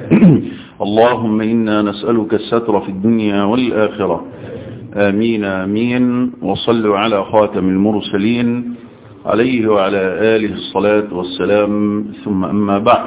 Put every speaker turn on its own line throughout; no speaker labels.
اللهم إنا نسألك الستر في الدنيا والآخرة آمين آمين وصلوا على خاتم المرسلين عليه وعلى آله الصلاة والسلام ثم أما بعد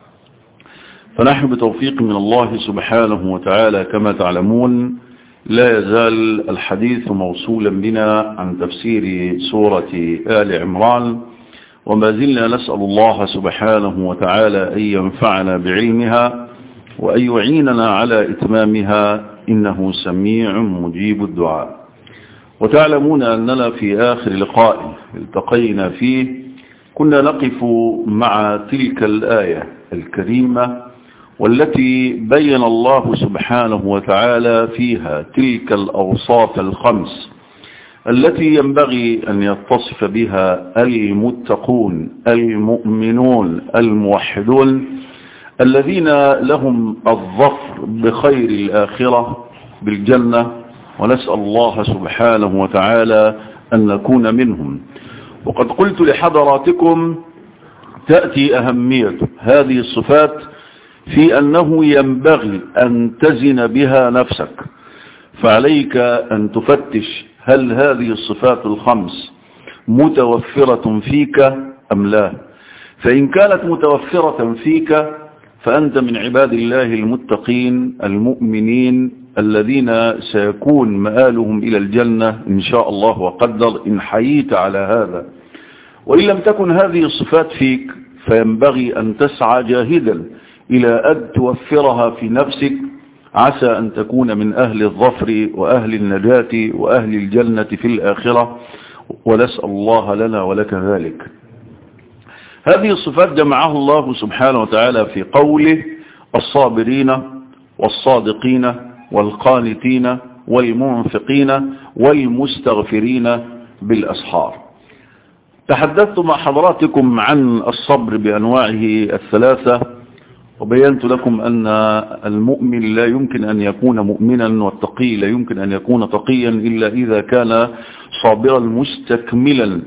فنحن بتوفيق من الله سبحانه وتعالى كما تعلمون لا يزال الحديث موصولا بنا عن تفسير سورة آل عمران وما زلنا نسأل الله سبحانه وتعالى أن ينفعنا بعلمها وأن يعيننا على إتمامها إنه سميع مجيب الدعاء وتعلمون أننا في آخر لقاء التقينا فيه كنا نقف مع تلك الآية الكريمة والتي بين الله سبحانه وتعالى فيها تلك الأوصاف الخمس التي ينبغي أن يتصف بها المتقون المؤمنون الموحدون الذين لهم الظفر بخير الآخرة بالجنة ونسأل الله سبحانه وتعالى أن نكون منهم وقد قلت لحضراتكم تأتي أهمية هذه الصفات في أنه ينبغي أن تزن بها نفسك فعليك أن تفتش هل هذه الصفات الخمس متوفرة فيك أم لا فإن كانت متوفرة فيك فأنت من عباد الله المتقين المؤمنين الذين سيكون مآلهم إلى الجنة إن شاء الله وقدر إن حييت على هذا وإن لم تكن هذه الصفات فيك فينبغي أن تسعى جاهدا إلى أن توفرها في نفسك عسى أن تكون من أهل الظفر وأهل النجاة وأهل الجنة في الآخرة ونسأل الله لنا ولك ذلك هذه الصفات جمعها الله سبحانه وتعالى في قوله الصابرين والصادقين والقانتين والمنفقين والمستغفرين بالأسحار تحدثت مع حضراتكم عن الصبر بأنواعه الثلاثة وبينت لكم أن المؤمن لا يمكن أن يكون مؤمنا والتقي لا يمكن أن يكون تقيا إلا إذا كان صابرا مستكملا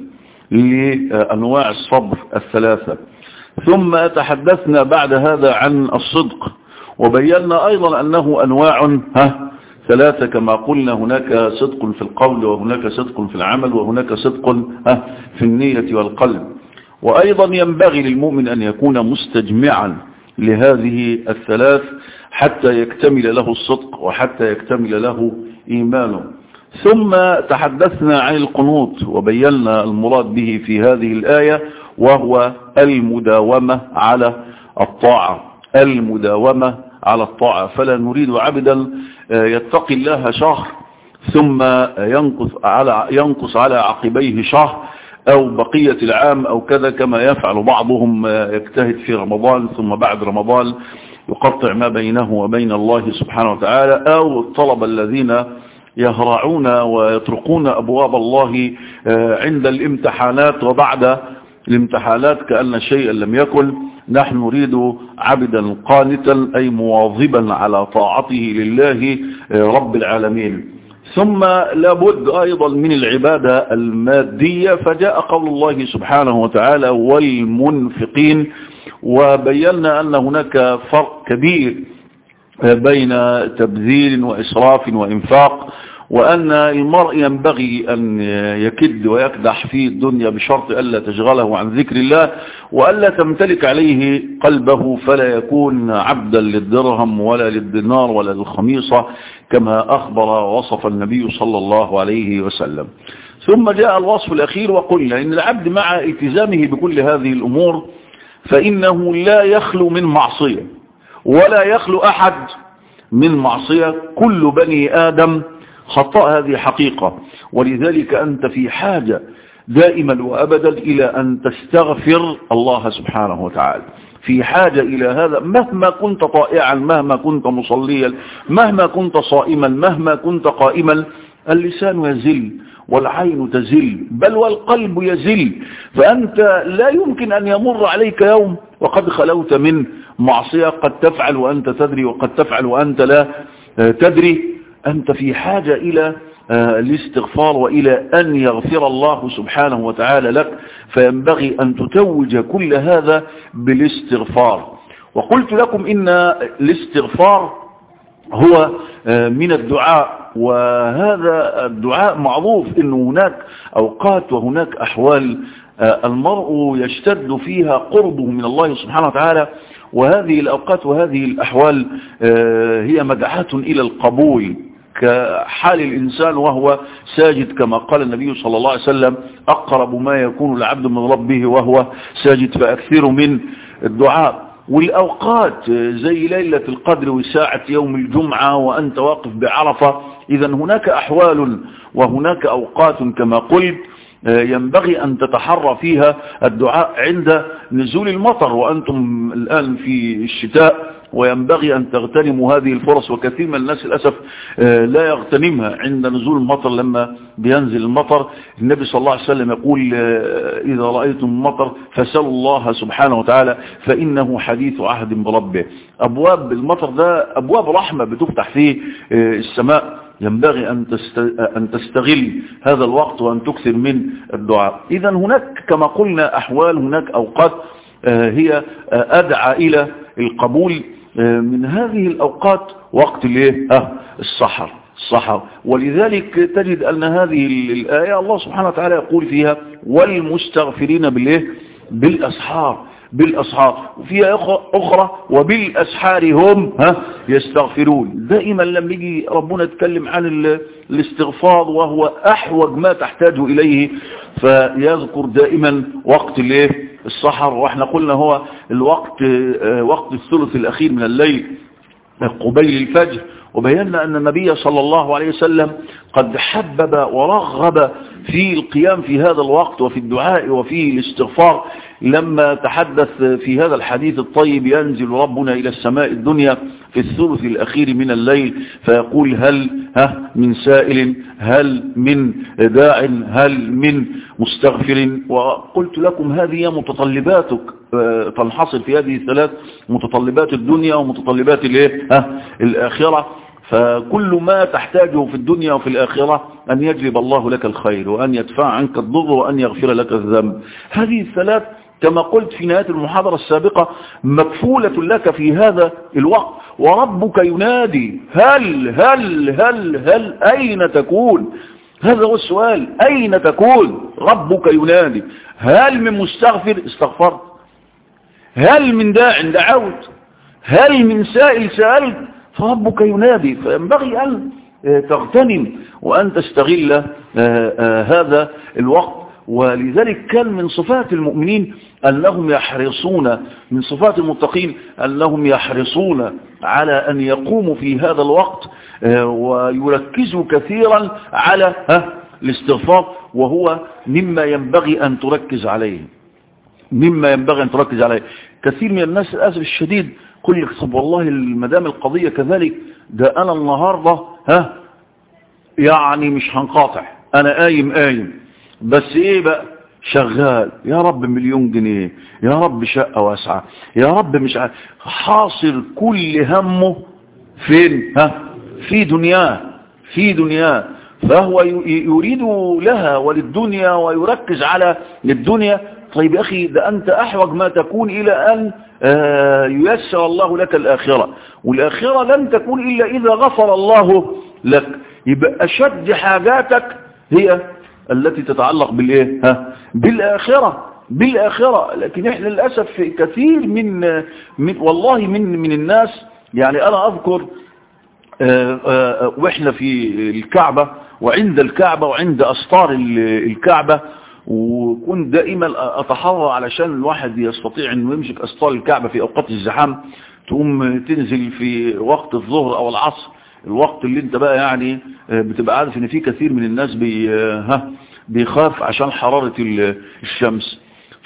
لأنواع الصبر الثلاثة ثم تحدثنا بعد هذا عن الصدق وبينا أيضا أنه أنواع ها ثلاثة كما قلنا هناك صدق في القول وهناك صدق في العمل وهناك صدق ها في النية والقلب وأيضا ينبغي للمؤمن أن يكون مستجمعا لهذه الثلاث حتى يكتمل له الصدق وحتى يكتمل له إيمانه ثم تحدثنا عن القنوط وبينا المراد به في هذه الآية وهو المداومة على الطاعة المداومة على الطاعة فلا نريد عبدا يتقي الله شهر ثم ينقص على, ينقص على عقبيه شهر أو بقية العام أو كذا كما يفعل بعضهم يجتهد في رمضان ثم بعد رمضان يقطع ما بينه وبين الله سبحانه وتعالى أو الطلبة الذين يهرعون ويطرقون أبواب الله عند الامتحانات وبعد الامتحانات كأن شيئا لم يكن نحن نريد عبدا قانتا أي مواظبا على طاعته لله رب العالمين ثم لابد أيضا من العبادة المادية فجاء قول الله سبحانه وتعالى والمنفقين وبينا أن هناك فرق كبير بين تبذير وإسراف وإنفاق وأن المرء ينبغي أن يكد ويكدح في الدنيا بشرط ألا تشغله عن ذكر الله وألا تمتلك عليه قلبه فلا يكون عبدا للدرهم ولا للدينار ولا للخميصة كما أخبر ووصف النبي صلى الله عليه وسلم ثم جاء الوصف الأخير وقلنا إن العبد مع التزامه بكل هذه الأمور فإنه لا يخلو من معصية ولا يخلو أحد من معصية كل بني آدم خطأ هذه حقيقة ولذلك أنت في حاجة دائما وأبدا إلى أن تستغفر الله سبحانه وتعالى في حاجة إلى هذا مهما كنت طائعا مهما كنت مصليا مهما كنت صائما مهما كنت قائما اللسان يزل والعين تزل بل والقلب يزل فأنت لا يمكن أن يمر عليك يوم وقد خلوت من معصية قد تفعل وأنت تدري وقد تفعل وأنت لا تدري أنت في حاجة إلى الاستغفار وإلى أن يغفر الله سبحانه وتعالى لك فينبغي أن تتوج كل هذا بالاستغفار وقلت لكم إن الاستغفار هو من الدعاء وهذا الدعاء معروف أن هناك أوقات وهناك أحوال المرء يشتد فيها قربه من الله سبحانه وتعالى وهذه الأوقات وهذه الأحوال هي مدعاة إلى القبول كحال الإنسان وهو ساجد كما قال النبي صلى الله عليه وسلم أقرب ما يكون العبد من ربه وهو ساجد فأكثر من الدعاء والأوقات زي ليلة القدر وساعة يوم الجمعة وأنت واقف بعرفة إذا هناك أحوال وهناك أوقات كما قلت ينبغي أن تتحرى فيها الدعاء عند نزول المطر وأنتم الآن في الشتاء وينبغي أن تغتنموا هذه الفرص وكثير من الناس للأسف لا يغتنمها عند نزول المطر لما بينزل المطر النبي صلى الله عليه وسلم يقول إذا رأيتم المطر فسألوا الله سبحانه وتعالى فإنه حديث عهد بربه أبواب المطر ده أبواب رحمة بتفتح فيه السماء ينبغي أن أن تستغل هذا الوقت وأن تكثر من الدعاء إذا هناك كما قلنا أحوال هناك أوقات هي أدعى إلى القبول من هذه الأوقات وقت الايه السحر السحر ولذلك تجد أن هذه الآية الله سبحانه وتعالى يقول فيها والمستغفرين بالايه بالأسحار بالأسحار وفيها أخرى وبالأسحار هم ها يستغفرون دائما لما يجي ربنا يتكلم عن الاستغفار وهو أحوج ما تحتاج إليه فيذكر دائما وقت الايه السحر واحنا قلنا هو الوقت وقت الثلث الأخير من الليل قبيل الفجر وبينا أن النبي صلى الله عليه وسلم قد حبب ورغب في القيام في هذا الوقت وفي الدعاء وفي الاستغفار لما تحدث في هذا الحديث الطيب ينزل ربنا إلى السماء الدنيا في الثلث الأخير من الليل فيقول هل ها من سائل هل من داع هل من مستغفر وقلت لكم هذه متطلباتك تنحصر في هذه الثلاث متطلبات الدنيا ومتطلبات الايه ها الآخرة فكل ما تحتاجه في الدنيا وفي الآخرة أن يجلب الله لك الخير وأن يدفع عنك الضر وأن يغفر لك الذنب هذه الثلاث كما قلت في نهاية المحاضرة السابقة مكفولة لك في هذا الوقت وربك ينادي هل هل هل هل أين تكون هذا هو السؤال أين تكون ربك ينادي هل من مستغفر استغفرت هل من داع دعوت هل من سائل سألت فربك ينادي فينبغي أن تغتنم وأن تستغل هذا الوقت ولذلك كان من صفات المؤمنين أنهم يحرصون من صفات المتقين أنهم يحرصون على أن يقوموا في هذا الوقت ويركزوا كثيرا على الاستغفار وهو مما ينبغي أن تركز عليه مما ينبغي أن تركز عليه كثير من الناس للأسف الشديد قل لك طب والله المدام القضية كذلك ده أنا النهاردة ها يعني مش هنقاطع أنا قايم قايم بس ايه بقى شغال يا رب مليون جنيه يا رب شقة واسعة يا رب مش عارف حاصر كل همه فين ها في دنياه في دنياه فهو يريد لها وللدنيا ويركز على الدنيا طيب يا أخي ده أنت أحوج ما تكون إلى أن ييسر الله لك الآخرة والآخرة لن تكون إلا إذا غفر الله لك يبقى أشد حاجاتك هي التي تتعلق بالايه ها بالآخرة بالآخرة لكن احنا للأسف كثير من, من والله من من الناس يعني أنا أذكر آآ آآ واحنا في الكعبة وعند الكعبة وعند أسطار الكعبة وكنت دائما أتحرى علشان الواحد يستطيع أنه يمسك أسطار الكعبة في أوقات الزحام تقوم تنزل في وقت الظهر أو العصر الوقت اللي انت بقى يعني بتبقى عارف ان في كثير من الناس بي ها بيخاف عشان حرارة الشمس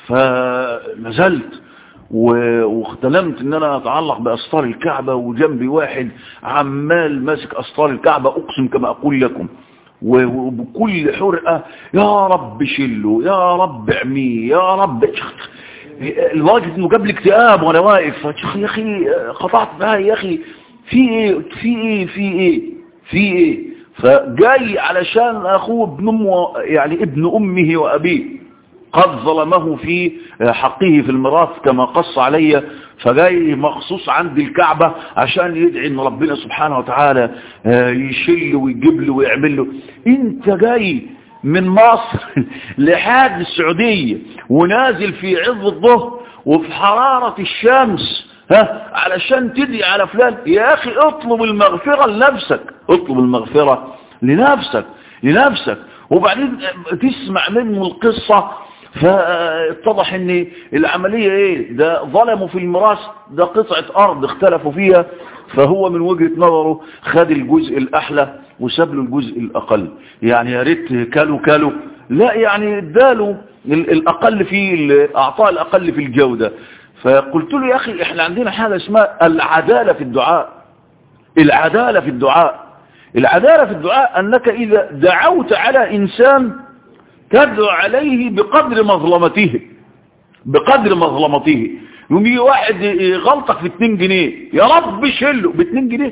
فنزلت واختلمت ان انا اتعلق باسطار الكعبة وجنبي واحد عمال ماسك اسطار الكعبة اقسم كما اقول لكم وبكل حرقة يا رب شله يا رب اعميه يا رب لدرجة انه جاب لي اكتئاب وانا واقف يا اخي قطعت بها يا اخي في ايه في ايه في ايه في ايه فجاي علشان اخوه ابن امه يعني ابن امه وابيه قد ظلمه في حقه في الميراث كما قص علي فجاي مخصوص عند الكعبة عشان يدعي ان ربنا سبحانه وتعالى يشيل ويجيب له ويعمل له انت جاي من مصر لحد السعودية ونازل في عز الظهر وفي حرارة الشمس ها علشان تدعي على فلان يا اخي اطلب المغفرة لنفسك اطلب المغفرة لنفسك لنفسك وبعدين تسمع منه القصة فاتضح ان العملية ايه ده ظلموا في الميراث ده قطعة ارض اختلفوا فيها فهو من وجهة نظره خد الجزء الاحلى وساب له الجزء الاقل يعني يا ريت كالوا كالوا لا يعني اداله الاقل في اعطاه الاقل في الجودة فقلت له يا اخي احنا عندنا حاجة اسمها العدالة في الدعاء العدالة في الدعاء العدالة في الدعاء انك اذا دعوت على انسان تدعو عليه بقدر مظلمته بقدر مظلمته يوم يجي واحد غلطك في 2 جنيه يا رب شله ب 2 جنيه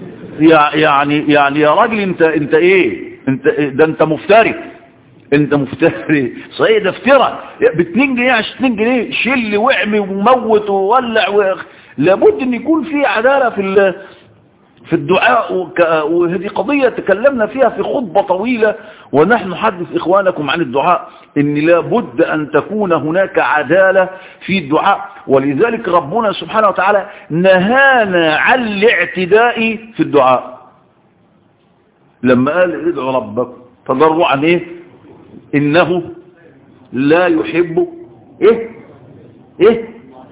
يعني يعني يا راجل انت انت ايه انت ده انت مفتري انت مفتري صحيح ده افترى ب 2 جنيه عشان 2 جنيه شل واعمي وموت وولع و... لابد ان يكون في عداله في في الدعاء وك... وهذه قضية تكلمنا فيها في خطبة طويلة ونحن نحدث إخوانكم عن الدعاء إن لابد أن تكون هناك عدالة في الدعاء ولذلك ربنا سبحانه وتعالى نهانا عن الاعتداء في الدعاء لما قال ادعوا ربك تضرعا ايه انه لا يحب ايه ايه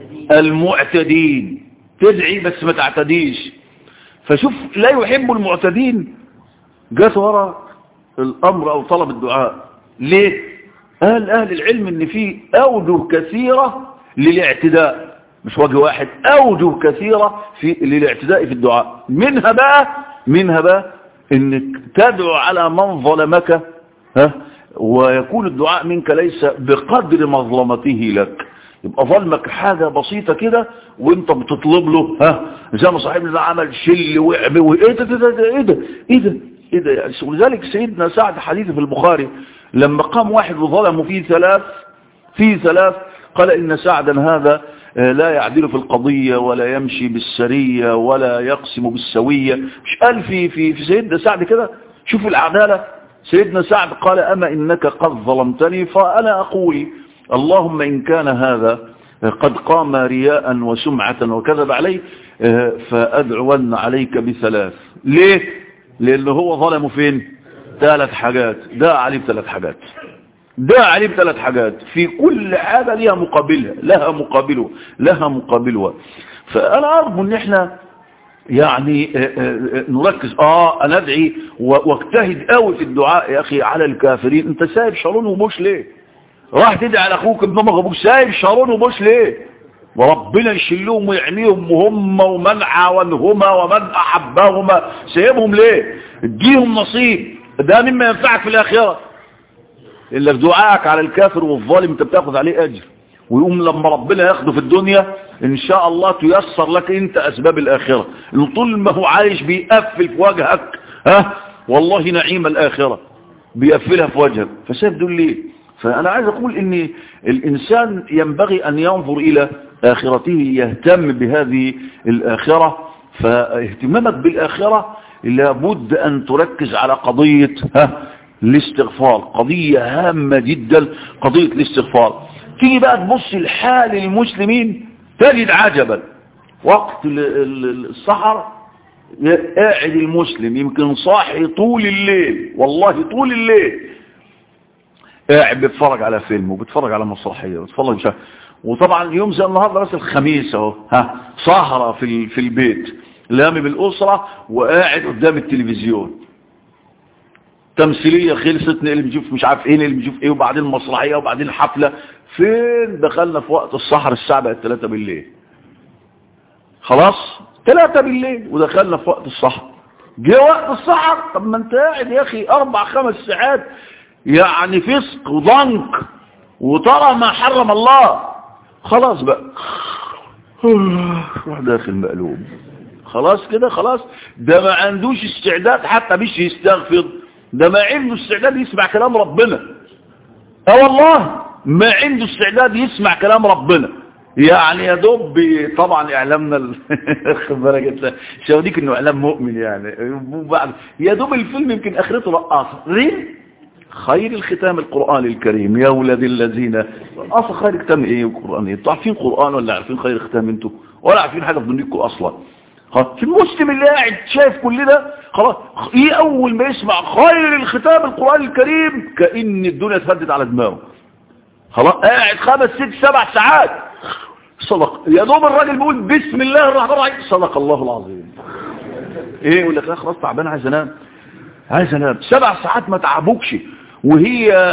المعتدين تدعي بس ما تعتديش فشوف لا يحب المعتدين جات ورا الامر او طلب الدعاء ليه قال اهل العلم ان في اوجه كثيرة للاعتداء مش وجه واحد اوجه كثيرة في للاعتداء في الدعاء منها بقى منها بقى انك تدعو على من ظلمك ها ويكون الدعاء منك ليس بقدر مظلمته لك يبقى ظلمك حاجة بسيطة كده وانت بتطلب له ها زي ما صاحبنا ده عمل شل وعمي وايه ده ده ده ايه ده ايه ده ايه ده يعني ولذلك سيدنا سعد حديث في البخاري لما قام واحد وظلمه فيه ثلاث فيه ثلاث قال ان سعدا هذا لا يعدل في القضية ولا يمشي بالسرية ولا يقسم بالسوية مش قال في في في سيدنا سعد كده شوف العدالة سيدنا سعد قال أما إنك قد ظلمتني فأنا أقول اللهم إن كان هذا قد قام رياء وسمعة وكذب علي فأدعون عليك بثلاث ليه لأنه هو ظلمه فين ثلاث حاجات ده عليه بثلاث حاجات ده عليه بثلاث حاجات في كل حاجة لها مقابلها لها مقابله لها مقابلها فأنا أرجو ان احنا يعني نركز اه انا ادعي واجتهد قوي في الدعاء يا اخي على الكافرين انت سايب شارون وبوش ليه راح تدعي على اخوك ابن مغبوك سايب شارون وبوش ليه وربنا يشلهم ويعميهم وهم ومن عاونهما ومن احبهما سايبهم ليه اديهم نصيب ده مما ينفعك في الاخره الا في دعائك على الكافر والظالم انت بتاخذ عليه اجر ويقوم لما ربنا ياخده في الدنيا ان شاء الله تيسر لك انت اسباب الاخرة انه طول ما هو عايش بيقفل في وجهك ها والله نعيم الاخرة بيقفلها في وجهك فسيب دول ليه فانا عايز اقول ان الانسان ينبغي ان ينظر الى اخرته يهتم بهذه الاخرة فاهتمامك بالاخرة لابد ان تركز على قضية ها الاستغفار قضية هامة جدا قضية الاستغفار تيجي بقى تبص لحال المسلمين تجد عجبا وقت السحر قاعد المسلم يمكن صاحي طول الليل والله طول الليل قاعد بيتفرج على فيلم وبيتفرج على مسرحيه وبيتفرج مش وطبعا يوم زي النهارده بس الخميس اهو ها سهره في في البيت لامي بالاسره وقاعد قدام التلفزيون تمثيليه خلصت اللي بنشوف مش عارف ايه اللي بنشوف ايه وبعدين مسرحيه وبعدين حفله فين دخلنا في وقت السحر الساعة بقت 3 بالليل خلاص 3 بالليل ودخلنا في وقت السحر جه وقت السحر طب ما انت قاعد يا اخي اربع خمس ساعات يعني فسق وضنك وترى ما حرم الله خلاص بقى روح داخل مقلوب خلاص كده خلاص ده ما عندوش استعداد حتى مش يستغفر ده ما عنده استعداد يسمع كلام ربنا اه والله ما عنده استعداد يسمع كلام ربنا يعني يا دوب طبعا اعلامنا ال- خد بالك انت شاوديك انه اعلام مؤمن يعني وبعد يا دوب الفيلم يمكن اخرته رقاصه ليه خير الختام القرآن الكريم يا ولد الذين اصلا خير الختام ايه القرآن ايه انتوا عارفين قرآن ولا عارفين خير الختام انتوا ولا عارفين حاجة في دنياكم اصلا خلاص في المسلم اللي قاعد شايف كل ده خلاص ايه اول ما يسمع خير الختام القرآن الكريم كأن الدنيا اتهدت على دماغه خلاص قاعد خمس ست سبع ساعات صدق يا دوب الراجل بيقول بسم الله الرحمن الرحيم صدق الله العظيم ايه يقول لك لا خلاص تعبان عايز انام عايز انام سبع ساعات ما تعبوكش وهي آه،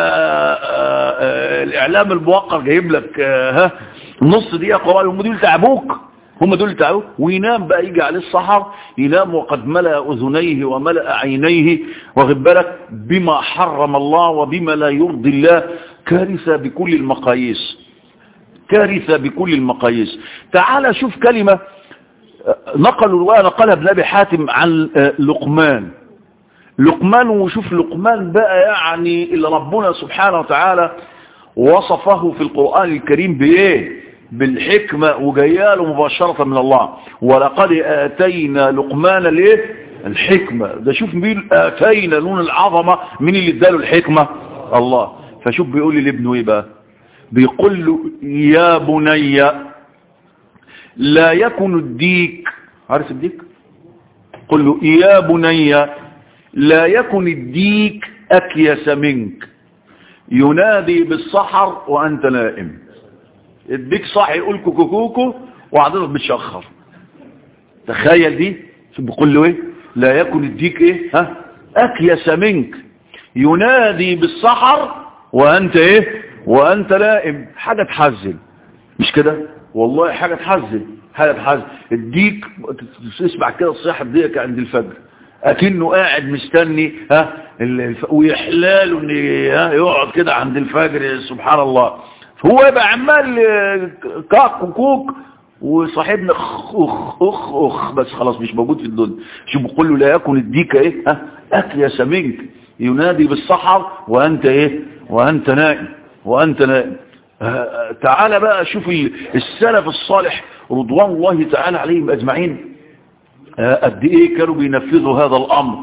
آه، الاعلام الموقر جايب لك آه، ها نص دقيقه قران هم دول تعبوك هم دول تعبوك وينام بقى يجي عليه السحر ينام وقد ملأ اذنيه وملأ عينيه واخد بالك بما حرم الله وبما لا يرضي الله كارثه بكل المقاييس كارثه بكل المقاييس تعال شوف كلمه آه، نقلوا روايه نقلها ابن ابي حاتم عن آه، لقمان لقمان وشوف لقمان بقى يعني اللي ربنا سبحانه وتعالى وصفه في القرآن الكريم بإيه بالحكمة وجياله مباشرة من الله ولقد آتينا لقمان ليه الحكمة ده شوف مين آتينا نون العظمة مين اللي اداله الحكمة الله فشوف بيقول لي لابنه ايه بقى بيقول له يا بني لا يكن الديك عارف الديك قل له يا بني لا يكن الديك أكيس منك ينادي بالسحر وأنت نائم الديك صاحي يقول كوكوكوكو وعضلك بتشخر تخيل دي شو بيقول له ايه لا يكن الديك ايه ها أكيس منك ينادي بالسحر وأنت ايه وأنت نائم حاجة تحزن مش كده والله حاجة تحزن حاجة تحزن الديك تسمع كده الصيحة ديك عند الفجر اكنه قاعد مستني ها ال- الف... ويحلاله ان ها يقعد كده عند الفجر سبحان الله هو يبقى عمال آه، كاك وكوك وصاحبنا اخ اخ اخ اخ بس خلاص مش موجود في الدنيا شو بيقول له لا يكن الديك ايه ها اكيس منك ينادي بالسحر وانت ايه وانت نائم وانت نائم آه، تعال بقى شوف ال- السلف الصالح رضوان الله تعالى عليهم اجمعين آه، قد ايه كانوا بينفذوا هذا الامر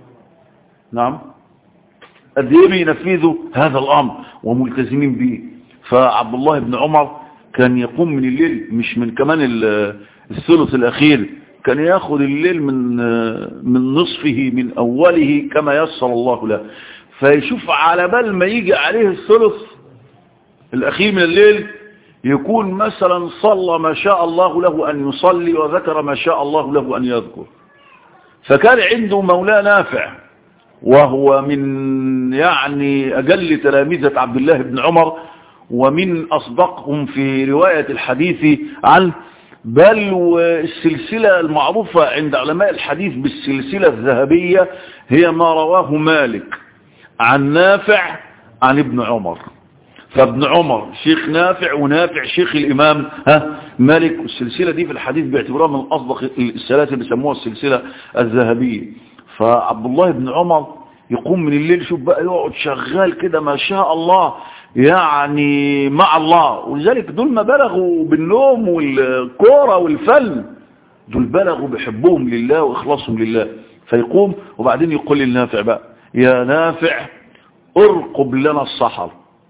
نعم قد ايه بينفذوا هذا الامر وملتزمين به فعبد الله بن عمر كان يقوم من الليل مش من كمان ال- الثلث الاخير كان ياخذ الليل من آه، من نصفه من اوله كما يسر الله له فيشوف على بال ما يجي عليه الثلث الاخير من الليل يكون مثلا صلى ما شاء الله له أن يصلي وذكر ما شاء الله له أن يذكر فكان عنده مولاه نافع وهو من يعني أجل تلاميذة عبد الله بن عمر ومن أصدقهم في رواية الحديث عنه بل والسلسلة المعروفة عند علماء الحديث بالسلسلة الذهبية هي ما رواه مالك عن نافع عن ابن عمر فابن عمر شيخ نافع ونافع شيخ الإمام ها مالك والسلسلة دي في الحديث باعتبارها من أصدق السلاسل بيسموها السلسلة الذهبية فعبد الله بن عمر يقوم من الليل شوف بقى يقعد شغال كده ما شاء الله يعني مع الله ولذلك دول ما بلغوا بالنوم والكورة والفن دول بلغوا بحبهم لله وإخلاصهم لله فيقوم وبعدين يقول للنافع بقى يا نافع ارقب لنا السحر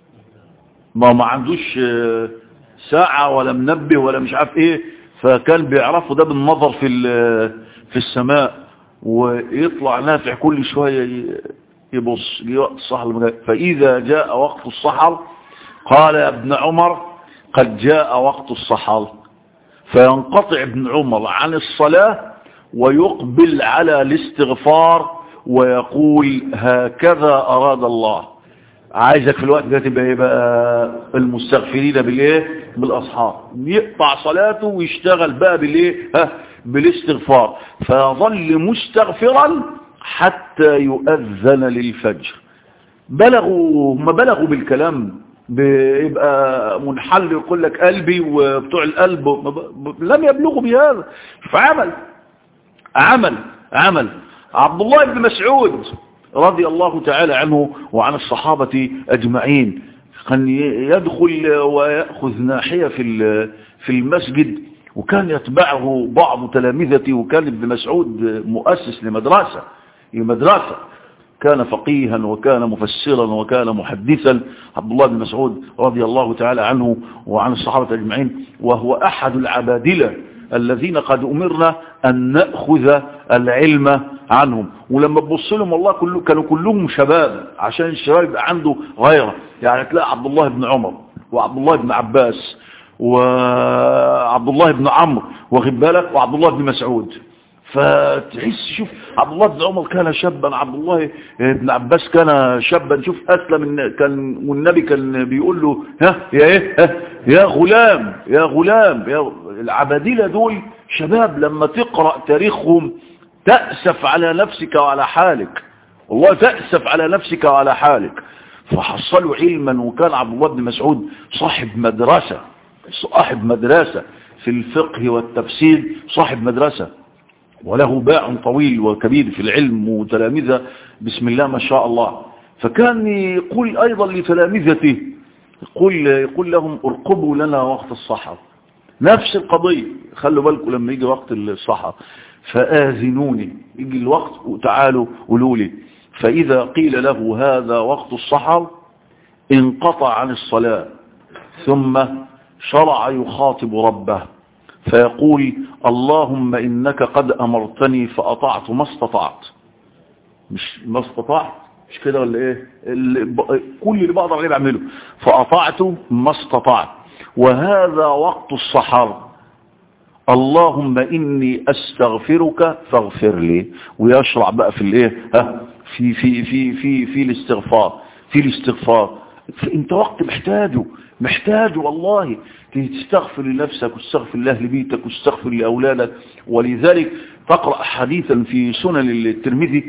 ما ما عندوش آه، ساعة ولا منبه ولا مش عارف ايه فكان بيعرفوا ده بالنظر في ال- في السماء ويطلع نافع كل شوية ي- يبص يجي وقت السحر لما جاء. فإذا جاء وقت السحر قال يا ابن عمر قد جاء وقت السحر فينقطع ابن عمر عن الصلاة ويقبل على الاستغفار ويقول هكذا أراد الله عايزك في الوقت ده تبقى ايه بقى المستغفرين بالايه بالاصحاب يقطع صلاته ويشتغل بقى بالايه ها بالاستغفار فيظل مستغفرا حتى يؤذن للفجر بلغوا ما بلغوا بالكلام بيبقى منحل يقول لك قلبي وبتوع القلب ما ب- لم يبلغوا بهذا فعمل عمل عمل عبد الله بن مسعود رضي الله تعالى عنه وعن الصحابة أجمعين كان يدخل ويأخذ ناحية في في المسجد وكان يتبعه بعض تلامذتي وكان ابن مسعود مؤسس لمدرسة لمدرسة كان فقيها وكان مفسرا وكان محدثا عبد الله بن مسعود رضي الله تعالى عنه وعن الصحابة أجمعين وهو أحد العبادلة الذين قد أمرنا أن نأخذ العلم عنهم ولما تبص لهم والله كله كانوا كلهم شباب عشان الشباب يبقى عنده غيره يعني تلاقي عبد الله بن عمر وعبد الله بن عباس وعبد الله بن عمرو واخد بالك وعبد الله بن مسعود فتحس شوف عبد الله بن عمر كان شابا عبد الله بن عباس كان شابا شوف اسلم كان والنبي كان بيقول له ها يا ايه ها يا غلام يا غلام يا العبادله دول شباب لما تقرا تاريخهم تاسف على نفسك وعلى حالك والله تاسف على نفسك وعلى حالك فحصلوا علما وكان عبد الله بن مسعود صاحب مدرسه صاحب مدرسه في الفقه والتفسير صاحب مدرسه وله باع طويل وكبير في العلم وتلامذة بسم الله ما شاء الله فكان يقول أيضا لتلامذته يقول, يقول لهم ارقبوا لنا وقت الصحر نفس القضية خلوا بالكم لما يجي وقت الصحر فآذنوني يجي الوقت وتعالوا قولوا لي فإذا قيل له هذا وقت الصحر انقطع عن الصلاة ثم شرع يخاطب ربه فيقول اللهم إنك قد أمرتني فأطعت ما استطعت مش ما استطعت مش كده ولا ايه اللي كل اللي بقدر عليه بعمله فأطعت ما استطعت وهذا وقت الصحر اللهم إني أستغفرك فاغفر لي ويشرع بقى في الايه ها في في في في في الاستغفار في الاستغفار فانت وقت محتاجه محتاج والله تستغفر لنفسك واستغفر الله لبيتك واستغفر لأولادك ولذلك تقرأ حديثا في سنن الترمذي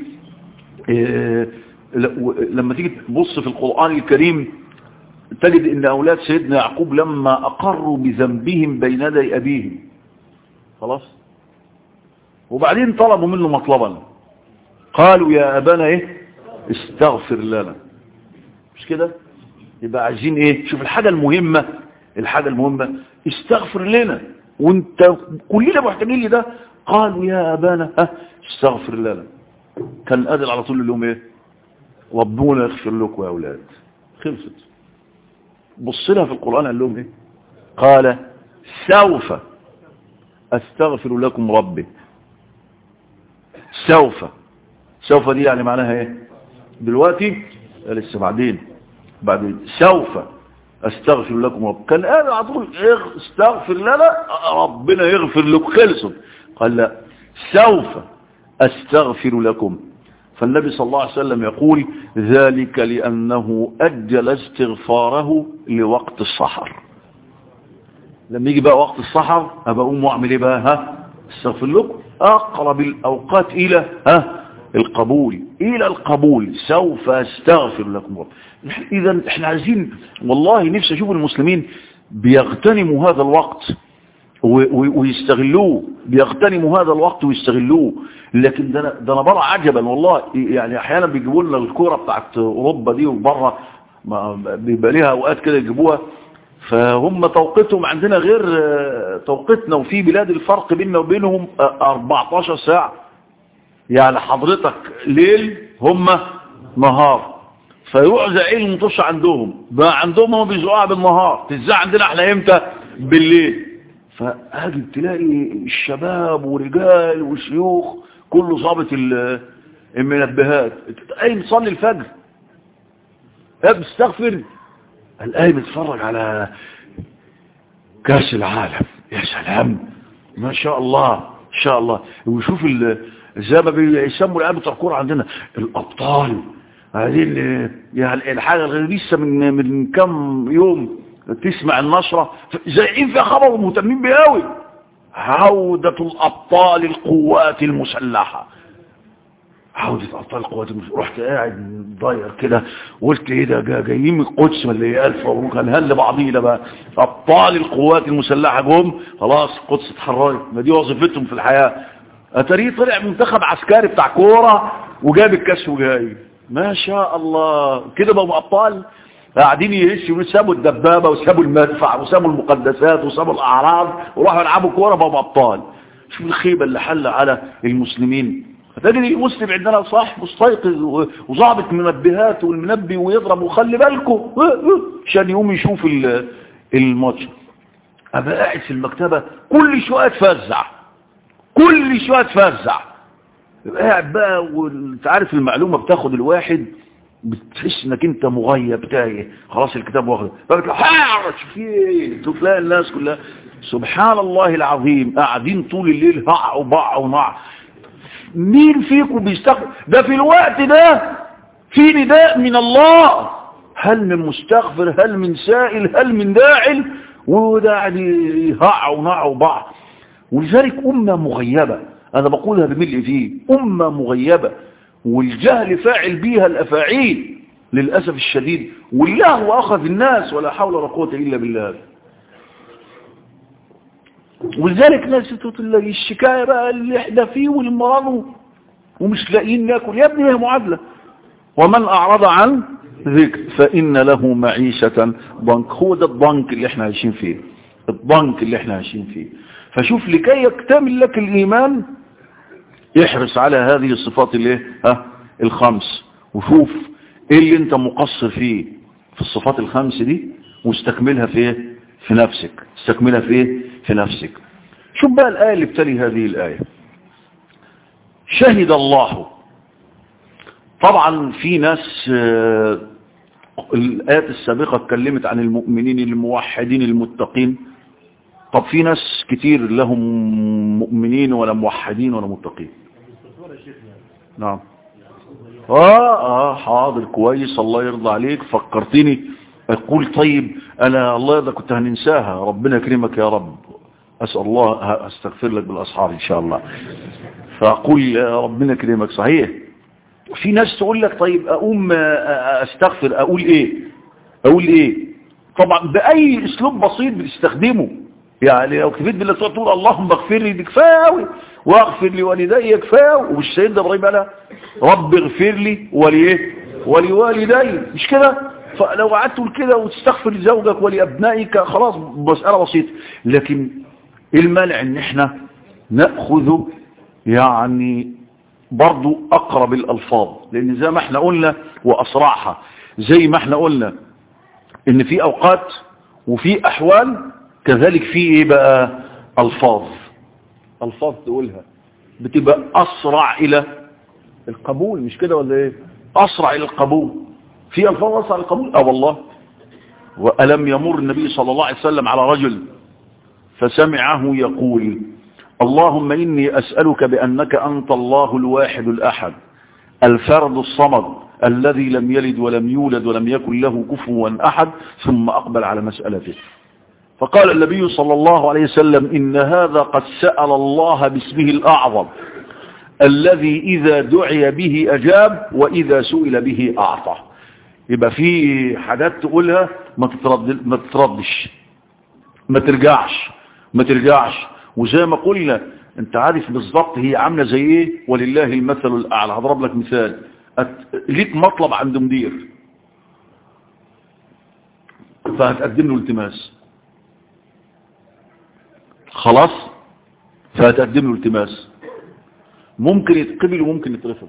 لما تيجي تبص في القرآن الكريم تجد ان أولاد سيدنا يعقوب لما أقروا بذنبهم بين يدي أبيهم خلاص وبعدين طلبوا منه مطلبا قالوا يا أبانا ايه استغفر لنا مش كده يبقى عايزين ايه شوف الحاجة المهمة الحاجة المهمة استغفر لنا وانت كلنا محتاجين لده قالوا يا ابانا ها استغفر لنا كان قادر على طول لهم ايه ربنا يغفر لكم يا اولاد خلصت بص لها في القرآن قال لهم ايه قال سوف استغفر لكم ربي سوف سوف دي يعني معناها ايه دلوقتي لسه بعدين بعدين سوف استغفر لكم رب كان قال على طول استغفر لنا ربنا يغفر لكم خلصوا قال لا سوف استغفر لكم فالنبي صلى الله عليه وسلم يقول ذلك لأنه أجل استغفاره لوقت الصحر لما يجي بقى وقت الصحر أبقى أقوم وأعمل إيه بقى ها استغفر لكم أقرب الأوقات إلى ها القبول إلى القبول سوف استغفر لكم رب إذا احنا عايزين والله نفسي أشوف المسلمين بيغتنموا هذا الوقت ويستغلوه بيغتنموا هذا الوقت ويستغلوه لكن ده انا ده انا بره عجبا والله يعني احيانا بيجيبوا لنا الكوره بتاعت اوروبا دي وبره بيبقى ليها اوقات كده يجيبوها فهم توقيتهم عندنا غير توقيتنا وفي بلاد الفرق بيننا وبينهم 14 ساعه يعني حضرتك ليل هم نهار فيعزى ايه المطش عندهم بقى عندهم هم بيزقوها بالنهار تزع عندنا احنا امتى بالليل فهاجي تلاقي الشباب ورجال وشيوخ كله ظابط المنبهات قايم تصلي الفجر اب استغفر قايم يتفرج على كاس العالم يا سلام ما شاء الله ان شاء الله ويشوف زي ما بيسموا الآن بتوع الكوره عندنا الأبطال عايزين يعني الحاجة لسه من من كم يوم تسمع النشرة زائين فيها خبر ومهتمين بيه قوي عودة الأبطال القوات المسلحة عودة أبطال القوات المسلحة رحت قاعد ضاير كده وقلت ايه ده جايين من القدس ولا ايه ألف مبروك هنهل لبعضينا بقى أبطال القوات المسلحة جم خلاص القدس اتحررت ما دي وظيفتهم في الحياة اتاريه طلع منتخب عسكري بتاع كوره وجاب الكاس وجاي ما شاء الله كده بقوا ابطال قاعدين يهشوا سابوا الدبابة وسابوا المدفع وسابوا المقدسات وسابوا الأعراض وراحوا يلعبوا كورة بقوا أبطال شوف الخيبة اللي حل على المسلمين فتجد المسلم عندنا صح مستيقظ وظابط منبهات والمنبه ويضرب وخلي بالكم عشان يقوم يشوف الماتش ابقى قاعد في المكتبة كل شوية تفزع كل شوية تفزع قاعد بقى وانت عارف المعلومة بتاخد الواحد بتحس انك انت مغيب تايه خلاص الكتاب واخده فبتلاقي حارش في ايه تلاقي الناس كلها سبحان الله العظيم قاعدين طول الليل هع وبع ونع مين فيكم بيستغفر ده في الوقت ده في نداء من الله هل من مستغفر هل من سائل هل من داعل وده قاعد يهع ونع وبع ولذلك أمة مغيبة أنا بقولها بملء فيه أمة مغيبة والجهل فاعل بيها الأفاعيل للأسف الشديد والله أخذ الناس ولا حول ولا قوة إلا بالله ولذلك ناس تقول الشكاية بقى اللي احنا فيه والمرض ومش لاقيين ناكل يا ابني هي معادلة ومن أعرض عن ذكر فإن له معيشة ضنك هو ده الضنك اللي احنا عايشين فيه الضنك اللي احنا عايشين فيه فشوف لكي يكتمل لك الإيمان احرص على هذه الصفات اللي ها الخمس وشوف ايه اللي انت مقصر فيه في الصفات الخمس دي واستكملها في ايه في نفسك استكملها في ايه في نفسك شوف بقى الآية اللي بتلي هذه الآية شهد الله طبعا في ناس آه الآيات السابقة اتكلمت عن المؤمنين الموحدين المتقين طب في ناس كتير لهم مؤمنين ولا موحدين ولا متقين نعم اه اه حاضر كويس الله يرضى عليك فكرتني اقول طيب انا الله يرضى كنت هننساها ربنا يكرمك يا رب اسال الله استغفر لك بالاسحار ان شاء الله فاقول يا ربنا يكرمك صحيح في ناس تقول لك طيب اقوم استغفر اقول ايه اقول ايه طبعا باي اسلوب بسيط بتستخدمه يعني لو كفيت بالله تقول اللهم اغفر لي دي كفايه قوي واغفر لوالدي كفايه ومش سيدنا ابراهيم قال رب اغفر لي وليه ولوالدي مش كده فلو قعدت تقول كده وتستغفر لزوجك ولابنائك خلاص مساله بسيطه لكن ايه المانع ان احنا ناخذ يعني برضو اقرب الالفاظ لان زي ما احنا قلنا واسرعها زي ما احنا قلنا ان في اوقات وفي احوال كذلك في ايه بقى الفاظ الفاظ تقولها بتبقى اسرع الى القبول مش كده ولا ايه اسرع الى القبول في الفاظ اسرع القبول اه والله والم يمر النبي صلى الله عليه وسلم على رجل فسمعه يقول اللهم إني أسألك بأنك أنت الله الواحد الأحد الفرد الصمد الذي لم يلد ولم يولد ولم يكن له كفوا أحد ثم أقبل على مسألته فقال النبي صلى الله عليه وسلم إن هذا قد سأل الله باسمه الأعظم الذي إذا دعي به أجاب وإذا سئل به أعطى يبقى في حاجات تقولها ما تترد ما تتردش ما ترجعش ما ترجعش وزي ما قلنا انت عارف بالظبط هي عاملة زي ايه ولله المثل الاعلى هضرب لك مثال ليك مطلب عند مدير فهتقدم له التماس خلاص فهتقدم له التماس ممكن يتقبل وممكن يترفض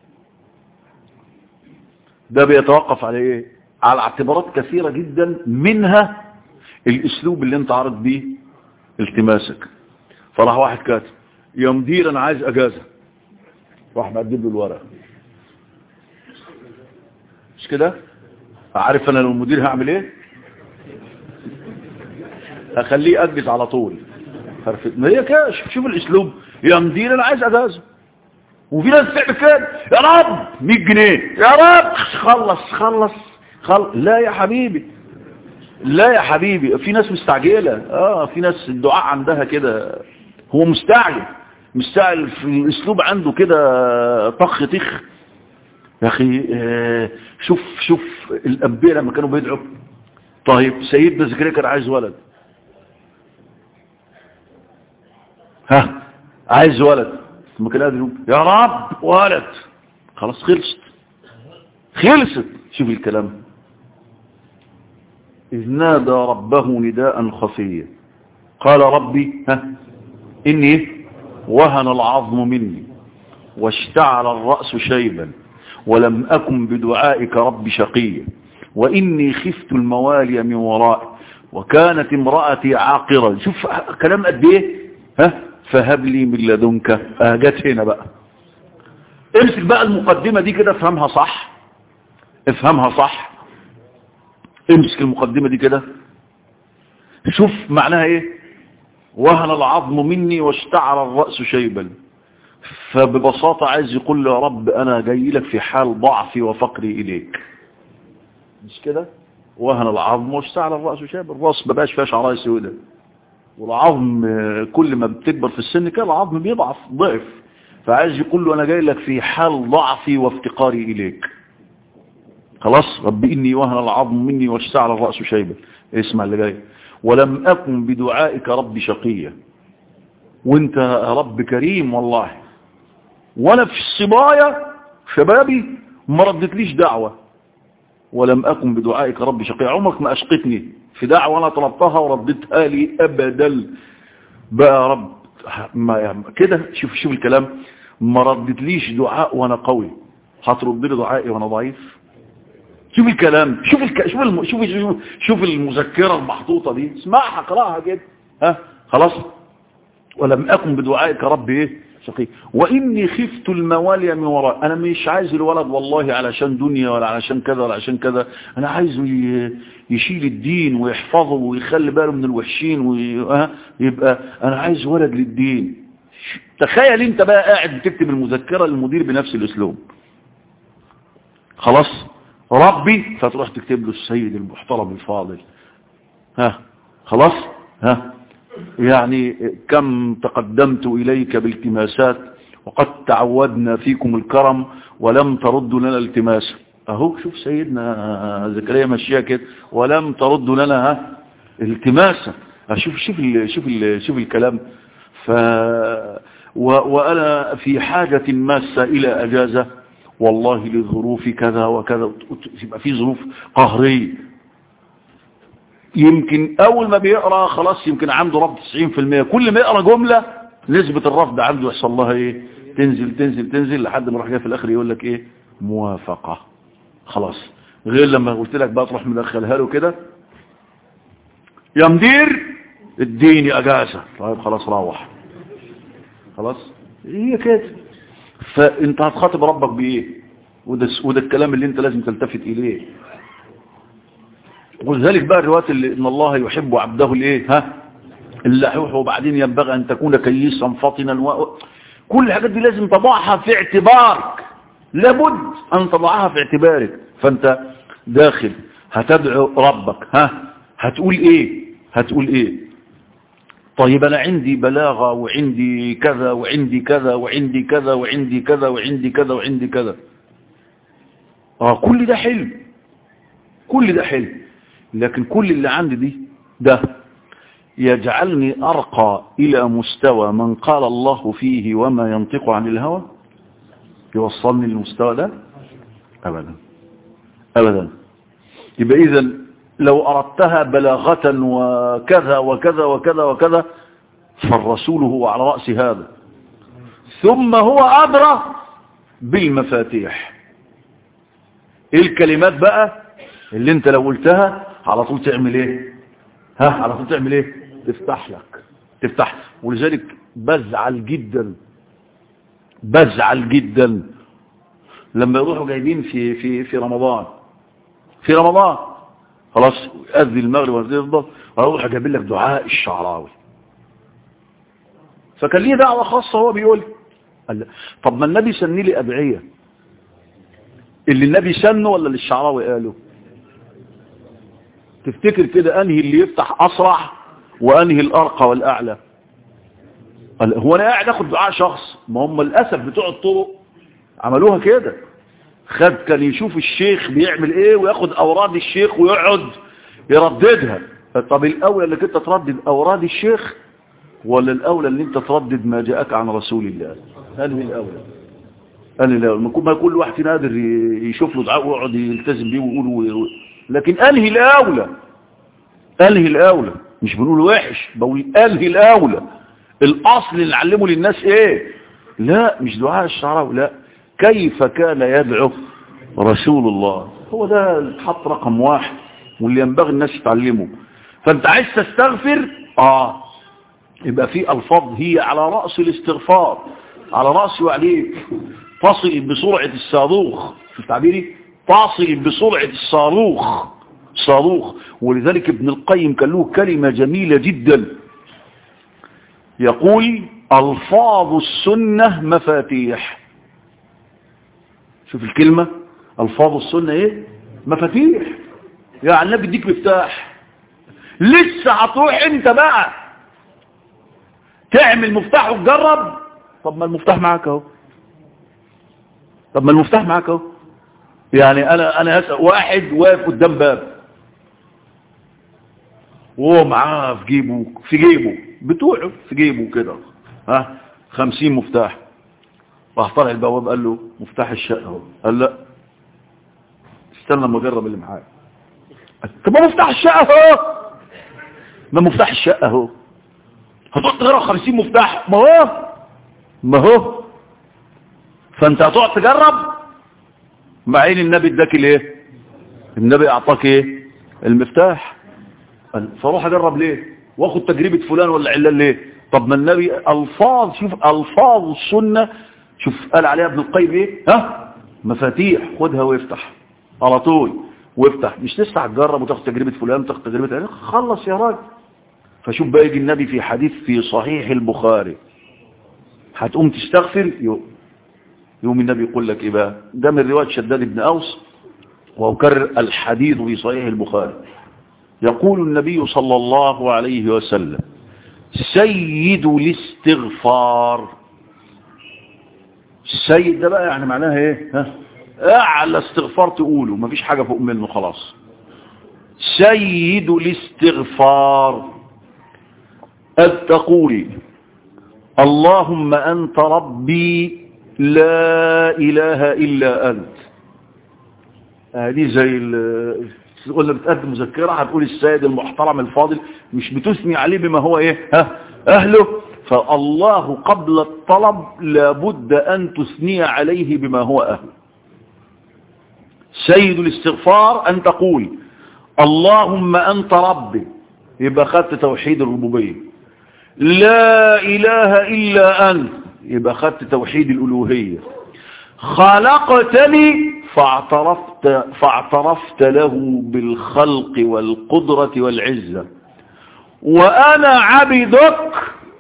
ده بيتوقف على ايه على اعتبارات كثيرة جدا منها الاسلوب اللي انت عارض بيه التماسك فراح واحد كاتب يا مدير انا عايز اجازة راح مقدم له الورقه مش كده عارف انا لو المدير هعمل ايه هخليه اجز على طول ما هي كاش شوف الاسلوب يا مدير انا عايز اجازة وفي ناس تعمل كده يا رب 100 جنيه يا رب خلص خلص خلص لا يا حبيبي لا يا حبيبي في ناس مستعجلة اه في ناس الدعاء عندها كده هو مستعجل مستعجل في الاسلوب عنده كده طخ طخ يا اخي آه شوف شوف الانبياء لما كانوا بيدعوا طيب سيدنا زكريا كان عايز ولد ها عايز ولد ثم كان قادر يا رب ولد خلاص خلصت خلصت شوف الكلام إذ نادى ربه نداء خفيا قال ربي ها إني وهن العظم مني واشتعل الرأس شيبا ولم أكن بدعائك رب شقيا وإني خفت الموالي من ورائي وكانت امرأتي عاقرا شوف كلام قد ايه ها فهب لي من لدنك اجت هنا بقى امسك بقى المقدمة دي كده افهمها صح افهمها صح امسك المقدمة دي كده شوف معناها ايه وهن العظم مني واشتعر الرأس شيبا فببساطة عايز يقول له يا رب انا جاي لك في حال ضعفي وفقري اليك مش كده وهن العظم واشتعل الرأس شيبا الرأس ما بقاش فيها شعراء سوداء والعظم كل ما بتكبر في السن كده العظم بيضعف ضعف فعايز يقول له انا جاي لك في حال ضعفي وافتقاري اليك خلاص رب اني وهن العظم مني واشتعل الرأس شيبا اسمع اللي جاي ولم اكن بدعائك رب شقيا وانت يا رب كريم والله وانا في الصبايا شبابي ما ردتليش دعوة ولم اكن بدعائك رب شقيا عمرك ما اشقتني في دعوة انا طلبتها وردتها لي ابدا بقى يا رب ما كده شوف شوف الكلام ما ردتليش دعاء وانا قوي هترد لي دعائي وانا ضعيف شوف الكلام شوف الك... شوف الم... شوف شوف شوف المذكره المحطوطه دي اسمعها اقراها كده ها خلاص ولم اكن بدعائك رب ايه شقي واني خفت الموالي من وراء انا مش عايز الولد والله علشان دنيا ولا علشان كذا ولا علشان كذا انا عايزه ي... يشيل الدين ويحفظه ويخلي باله من الوحشين ويبقى انا عايز ولد للدين تخيل انت بقى قاعد بتكتب المذكره للمدير بنفس الاسلوب خلاص ربي فتروح تكتب له السيد المحترم الفاضل ها خلاص ها يعني كم تقدمت إليك بالتماسات وقد تعودنا فيكم الكرم ولم تردوا لنا التماسا اهو شوف سيدنا زكريا مشيها كده ولم تردوا لنا ها التماسا شوف شوف ال شوف ال شوف الكلام ف وانا في حاجة ماسة الى اجازة والله لظروف كذا وكذا يبقى في ظروف قهرية يمكن اول ما بيقرا خلاص يمكن عنده رفض 90% كل ما يقرا جملة نسبة الرفض عنده يحصل لها ايه تنزل تنزل تنزل لحد ما راح جاي في الاخر يقول لك ايه موافقة خلاص غير لما قلت لك بقى تروح مدخلها له كده يا مدير اديني اجازة طيب خلاص روح خلاص هي كده فانت هتخاطب ربك بايه وده, وده الكلام اللي انت لازم تلتفت اليه ولذلك بقى الروايات اللي ان الله يحب عبده الايه ها اللحوح وبعدين ينبغي ان تكون كيسا فطنا و... كل الحاجات دي لازم تضعها في اعتبارك لابد ان تضعها في اعتبارك فانت داخل هتدعو ربك ها هتقول ايه هتقول ايه طيب انا عندي بلاغة وعندي كذا وعندي كذا وعندي كذا وعندي كذا وعندي كذا وعندي كذا اه كل ده حلو كل ده حلو لكن كل اللي عندي دي ده يجعلني أرقى إلى مستوى من قال الله فيه وما ينطق عن الهوى يوصلني للمستوى ده أبدا أبدا يبقى إذا لو أردتها بلاغة وكذا وكذا وكذا وكذا فالرسول هو على رأس هذا ثم هو أدرى بالمفاتيح إيه الكلمات بقى اللي انت لو قلتها على طول تعمل ايه ها على طول تعمل ايه تفتح لك تفتح ولذلك بزعل جدا بزعل جدا لما يروحوا جايبين في في في رمضان في رمضان خلاص اذن المغرب ويفضل اروح اجيب لك دعاء الشعراوي فكان ليه دعوه خاصه هو بيقول قال طب ما النبي سن لي ادعيه اللي النبي سنه ولا اللي الشعراوي قاله تفتكر كده انهي اللي يفتح اسرع وانهي الارقى والاعلى قال هو انا قاعد اخد دعاء شخص ما هم للاسف بتوع الطرق عملوها كده خد كان يشوف الشيخ بيعمل ايه وياخد اوراد الشيخ ويقعد يرددها طب الاولى انك انت تردد اوراد الشيخ ولا الاولى ان انت تردد ما جاءك عن رسول الله انهي الاولى انهي الاولى ما كل واحد فينا قادر يشوف له دعاء ويقعد يلتزم بيه ويقول لكن انهي الاولى ألهي الأولى مش بنقول وحش بقول ألهي الأولى الأصل اللي نعلمه للناس إيه لا مش دعاء الشعراوي لا كيف كان يدعو رسول الله هو ده الحط رقم واحد واللي ينبغي الناس يتعلمه فانت عايز تستغفر اه يبقى في الفاظ هي على رأس الاستغفار على رأس وعليك تصل بسرعة الصاروخ في تعبيري تصل بسرعة الصاروخ صاروخ ولذلك ابن القيم كان له كلمة جميلة جدا يقول الفاظ السنة مفاتيح شوف الكلمة الفاظ السنة ايه مفاتيح يعني النبي يديك مفتاح لسه هتروح انت بقى تعمل مفتاح وتجرب طب ما المفتاح معاك اهو طب ما المفتاح معاك اهو يعني انا انا هسأل واحد واقف قدام باب وهو معاه في جيبه في جيبه بتوعه في جيبه كده ها خمسين مفتاح راح طلع البواب قال له مفتاح الشقه اهو قال لا استنى لما اجرب اللي معايا طب ما مفتاح الشقه اهو ما مفتاح الشقه اهو هتقعد تجرب 50 مفتاح ما هو ما هو فانت هتقعد تجرب مع ان النبي اداك الايه النبي اعطاك ايه المفتاح فاروح اجرب ليه واخد تجربه فلان ولا علان ليه طب ما النبي الفاظ شوف الفاظ السنه شوف قال عليها ابن القيم ايه ها مفاتيح خدها وافتح على طول وافتح مش لسه هتجرب وتاخد تجربه فلان وتاخد تجربه علان خلص يا راجل فشوف بقى يجي النبي في حديث في صحيح البخاري هتقوم تستغفر يوم يوم النبي يقول لك ايه بقى ده من روايه شداد بن اوس واكرر الحديث في صحيح البخاري يقول النبي صلى الله عليه وسلم سيد الاستغفار السيد ده بقى يعني معناها ايه ها اعلى استغفار تقوله مفيش حاجه فوق منه خلاص سيد الاستغفار أن تقولي اللهم أنت ربي لا إله إلا أنت هذه زي قلنا بتقدم مذكرة هتقول السيد المحترم الفاضل مش بتثني عليه بما هو ايه ها أهله فالله قبل الطلب لابد أن تثني عليه بما هو أهله سيد الاستغفار أن تقول اللهم أنت ربي يبقى خدت توحيد الربوبية لا إله إلا أنت يبقى خدت توحيد الألوهية خلقتني فاعترفت, فاعترفت له بالخلق والقدرة والعزة وأنا عبدك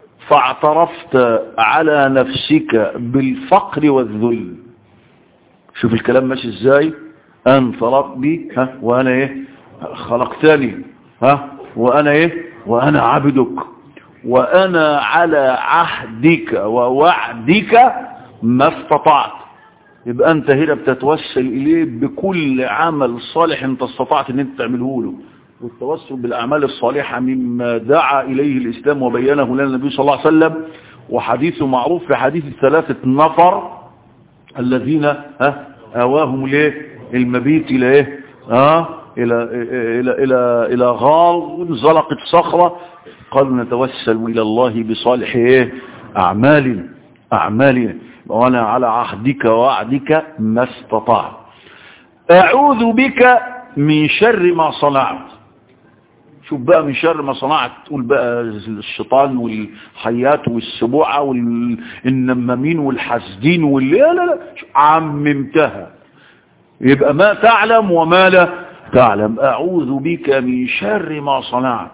فاعترفت على نفسك بالفقر والذل شوف الكلام ماشي ازاي أنت ربي ها وأنا إيه خلقتني ها وأنا إيه وأنا عبدك وأنا على عهدك ووعدك ما استطعت يبقى أنت هنا بتتوسل إليه بكل عمل صالح أنت استطعت أن أنت تعمله له والتوسل بالأعمال الصالحة مما دعا إليه الإسلام وبينه لنا النبي صلى الله عليه وسلم وحديثه معروف في حديث الثلاثة نفر الذين ها أواهم ليه المبيت إلى إيه ها إلى, إلى, إلى, إلى غار زلقت صخرة قالوا نتوسل إلى الله بصالح إيه أعمال أعمالنا وأنا على عهدك ووعدك ما استطعت أعوذ بك من شر ما صنعت شوف بقى من شر ما صنعت تقول بقى الشيطان والحيات والسبوعة والنمامين والحسدين واللي لا لا لا عممتها يبقى ما تعلم وما لا تعلم أعوذ بك من شر ما صنعت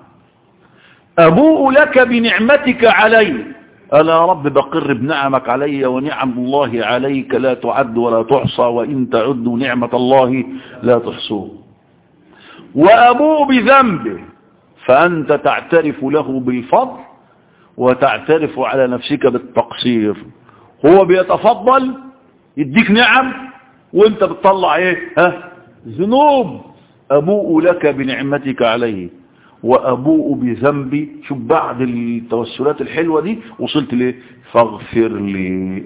أبوء لك بنعمتك علي ألا يا رب بقر بنعمك علي ونعم الله عليك لا تعد ولا تحصى وإن تعدوا نعمة الله لا تحصوه وأبوء بذنبه فأنت تعترف له بالفضل وتعترف على نفسك بالتقصير هو بيتفضل يديك نعم وانت بتطلع ايه ها ذنوب أبوء لك بنعمتك عليه وأبوء بذنبي شوف بعد التوسلات الحلوة دي وصلت ليه فاغفر لي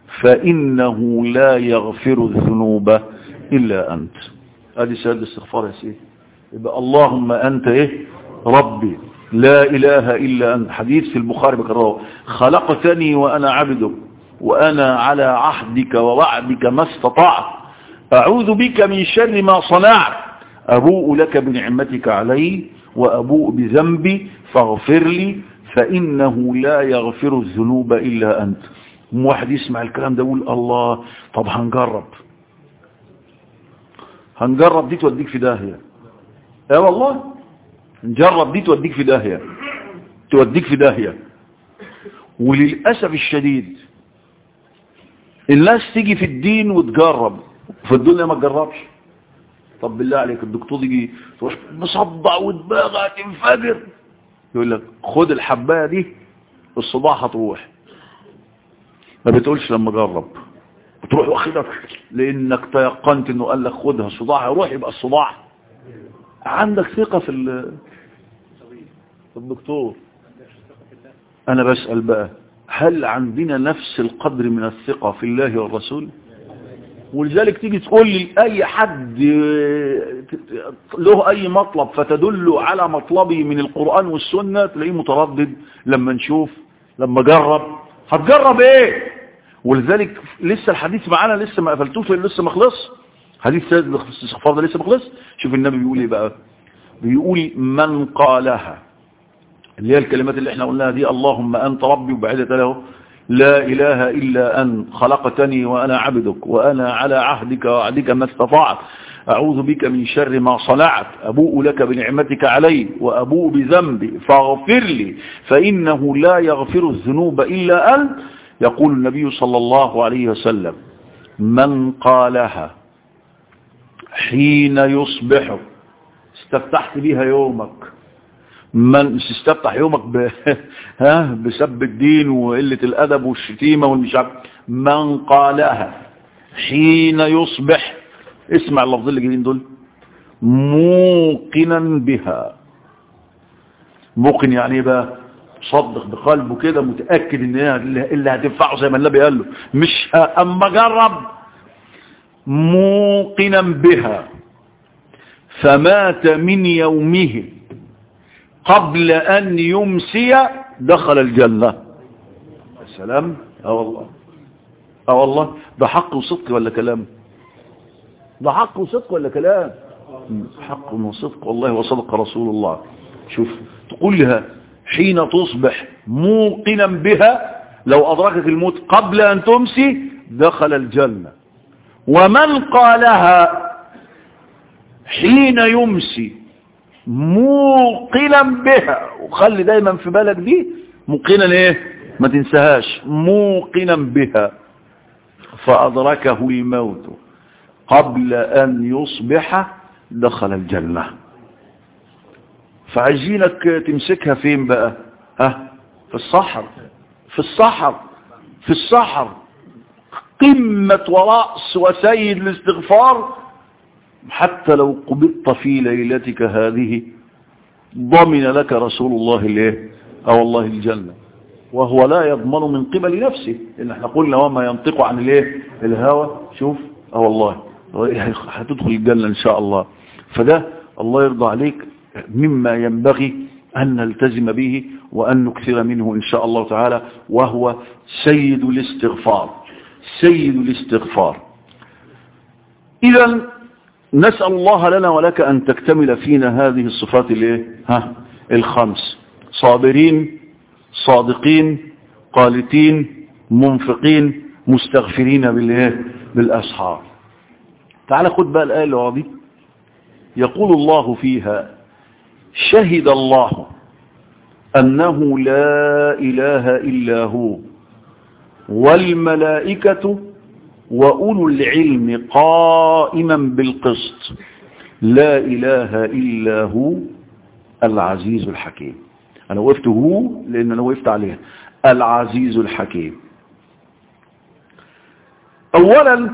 فإنه لا يغفر الذنوب إلا أنت هذه سهل الاستغفار يا سيدي يبقى اللهم أنت إيه ربي لا إله إلا أنت حديث في البخاري بكرره خلقتني وأنا عبدك وأنا على عهدك ووعدك ما استطعت أعوذ بك من شر ما صنعت أبوء لك بنعمتك علي وأبوء بذنبي فاغفر لي فإنه لا يغفر الذنوب إلا أنت واحد يسمع الكلام ده يقول الله طب هنجرب هنجرب دي توديك في داهية ايه والله نجرب دي توديك في داهية توديك في داهية وللأسف الشديد الناس تيجي في الدين وتجرب في الدنيا ما تجربش طب بالله عليك الدكتور يجي تروح مصدع ودماغها تنفجر يقول لك خد الحبايه دي الصداع هتروح ما بتقولش لما جرب بتروح واخدها لانك تيقنت انه قال لك خدها الصداع هيروح يبقى الصداع عندك ثقه في في الدكتور انا بسال بقى هل عندنا نفس القدر من الثقه في الله والرسول ولذلك تيجي تقول لي اي حد له اي مطلب فتدل على مطلبي من القرآن والسنة تلاقيه متردد لما نشوف لما جرب هتجرب ايه ولذلك لسه الحديث معانا لسه ما قفلتوش لسه ما خلص حديث سيد الاستغفار ده لسه ما خلص شوف النبي بيقول ايه بقى بيقول من قالها اللي هي الكلمات اللي احنا قلناها دي اللهم انت ربي وبعدت له لا إله إلا أن خلقتني وأنا عبدك وأنا على عهدك وعدك ما استطعت أعوذ بك من شر ما صنعت أبوء لك بنعمتك علي وأبوء بذنبي فاغفر لي فإنه لا يغفر الذنوب إلا أنت يقول النبي صلى الله عليه وسلم من قالها حين يصبح استفتحت بها يومك من استفتح يومك ب... ها بسب الدين وقلة الأدب والشتيمة والمشعب من قالها حين يصبح اسمع اللفظ اللي جايين دول موقنا بها موقن يعني ايه بقى صدق بقلبه كده متأكد ان هي اللي هتنفعه زي ما النبي قال له مش اما جرب موقنا بها فمات من يومه قبل أن يمسي دخل الجنة السلام اه والله اه والله ده حق وصدق ولا كلام ده حق وصدق ولا كلام حق وصدق والله وصدق رسول الله شوف تقول لها حين تصبح موقنا بها لو أدركك الموت قبل أن تمسي دخل الجنة ومن قالها حين يمسي موقنا بها وخلي دايما في بالك دي موقنا ايه ما تنساهاش موقنا بها فأدركه الموت قبل أن يصبح دخل الجنة فعايزينك تمسكها فين بقى ها في الصحر في الصحر في الصحر قمة ورأس وسيد الاستغفار حتى لو قبضت في ليلتك هذه ضمن لك رسول الله الايه او الله الجنة وهو لا يضمن من قبل نفسه ان احنا قلنا وما ينطق عن الايه الهوى شوف اه والله هتدخل الجنة ان شاء الله فده الله يرضى عليك مما ينبغي أن نلتزم به وأن نكثر منه إن شاء الله تعالى وهو سيد الاستغفار سيد الاستغفار إذا نسأل الله لنا ولك أن تكتمل فينا هذه الصفات الايه ها الخمس صابرين صادقين قالتين منفقين مستغفرين بالايه بالاسحار تعال خد بقى الايه اللي دي يقول الله فيها شهد الله أنه لا إله إلا هو والملائكة وأولو العلم قائما بالقسط لا إله إلا هو العزيز الحكيم أنا وقفت هو لأن أنا وقفت عليها العزيز الحكيم أولا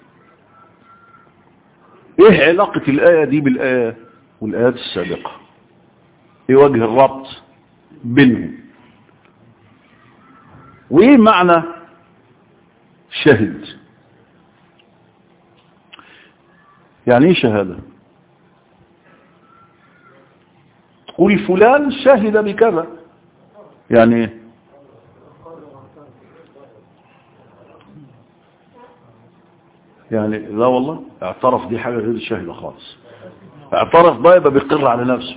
إيه علاقة الآية دي بالآية والآيات السابقة ايه وجه الربط بينهم وايه معنى شهد يعني ايه شهادة تقول فلان شهد بكذا يعني ايه يعني لا والله اعترف دي حاجة غير الشهيدة خالص اعترف بقى يبقى بيقر على نفسه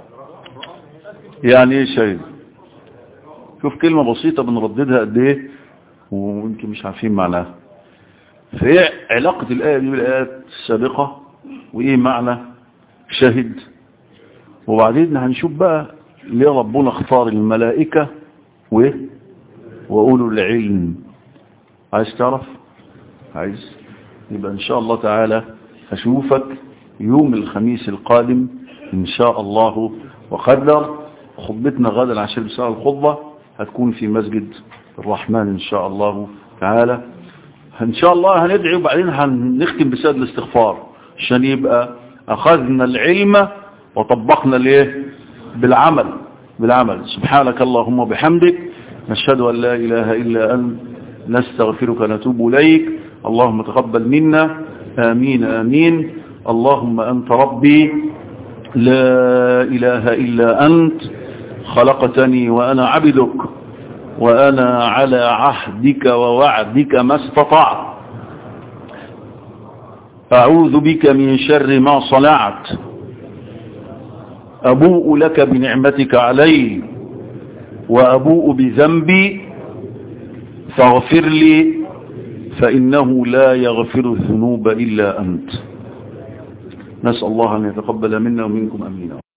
يعني ايه شهيد شوف كلمة بسيطة بنرددها قد ايه ويمكن مش عارفين معناها فهي علاقة الآية دي بالآيات السابقة وايه معنى شهد وبعدين هنشوف بقى ليه ربنا اختار الملائكة وايه وأولو العلم عايز تعرف عايز يبقى إن شاء الله تعالى أشوفك يوم الخميس القادم إن شاء الله وقدر خطبتنا غدا عشان بساعة الخطبة هتكون في مسجد الرحمن إن شاء الله تعالى إن شاء الله هندعي وبعدين هنختم بساد الاستغفار عشان يبقى أخذنا العلم وطبقنا الايه بالعمل بالعمل سبحانك اللهم وبحمدك نشهد أن لا إله إلا أنت نستغفرك ونتوب إليك اللهم تقبل منا آمين آمين اللهم أنت ربي لا إله إلا أنت خلقتني وأنا عبدك وأنا على عهدك ووعدك ما استطعت أعوذ بك من شر ما صنعت أبوء لك بنعمتك علي وأبوء بذنبي فاغفر لي فإنه لا يغفر الذنوب إلا أنت نسأل الله أن يتقبل منا ومنكم أمين